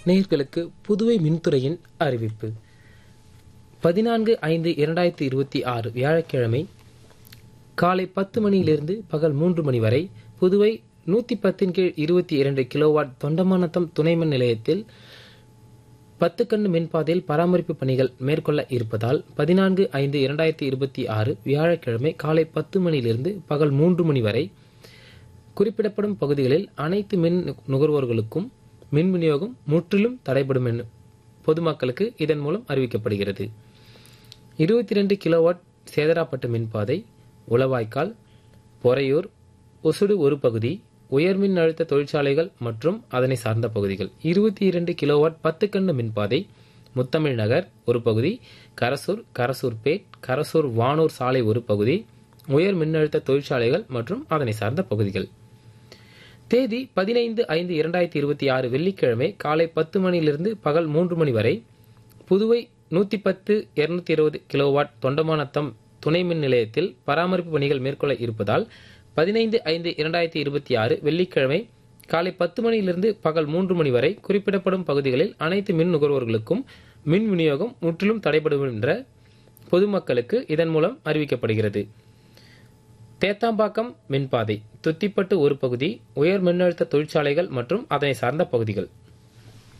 நேயர்களுக்கு புதுவை மின்துறையின் அறிவிப்பு பதினான்கு ஐந்து இரண்டாயிரத்தி இருபத்தி ஆறு வியாழக்கிழமை காலை பத்து மணியிலிருந்து பகல் மூன்று மணி வரை புதுவை நூத்தி பத்தின் கீழ் இருபத்தி இரண்டு கிலோவாட் தொண்டமானத்தம் துணைமின் நிலையத்தில் பத்து கண்ணு மின்பாதையில் பராமரிப்பு பணிகள் மேற்கொள்ள இருப்பதால் பதினான்கு ஐந்து இரண்டாயிரத்தி இருபத்தி ஆறு வியாழக்கிழமை காலை பத்து மணியிலிருந்து பகல் மூன்று மணி வரை குறிப்பிடப்படும் பகுதிகளில் அனைத்து மின் நுகர்வோர்களுக்கும் மின் விநியோகம் முற்றிலும் தடைபடும் என பொதுமக்களுக்கு இதன் மூலம் அறிவிக்கப்படுகிறது இருபத்தி ரெண்டு கிலோவாட் சேதராப்பட்டு மின்பாதை உளவாய்க்கால் பொறையூர் ஒசுடு ஒரு பகுதி உயர்மின் அழுத்த தொழிற்சாலைகள் மற்றும் அதனை சார்ந்த பகுதிகள் இருபத்தி இரண்டு கிலோவாட் பத்து கண்ணு மின்பாதை முத்தமிழ் நகர் ஒரு பகுதி கரசூர் கரசூர்பேட் கரசூர் வானூர் சாலை ஒரு பகுதி உயர் மின்னழுத்த தொழிற்சாலைகள் மற்றும் அதனை சார்ந்த பகுதிகள் தேதி பதினைந்து ஐந்து இரண்டாயிரத்தி இருபத்தி ஆறு வெள்ளிக்கிழமை காலை பத்து மணியிலிருந்து பகல் மூன்று மணி வரை புதுவை நூத்தி பத்து இருநூத்தி இருபது கிலோவாட் தொண்டமானத்தம் துணை மின் நிலையத்தில் பராமரிப்பு பணிகள் மேற்கொள்ள இருப்பதால் பதினைந்து ஐந்து இரண்டாயிரத்தி இருபத்தி ஆறு வெள்ளிக்கிழமை காலை பத்து மணியிலிருந்து பகல் மூன்று மணி வரை குறிப்பிடப்படும் பகுதிகளில் அனைத்து மின் நுகர்வோர்களுக்கும் மின் விநியோகம் முற்றிலும் தடைபடும் என்ற பொதுமக்களுக்கு இதன் மூலம் அறிவிக்கப்படுகிறது தேத்தாம்பாக்கம் மின்பாதை துத்திப்பட்டு ஒரு பகுதி உயர் மின்னழுத்த தொழிற்சாலைகள் மற்றும் அதனை சார்ந்த பகுதிகள்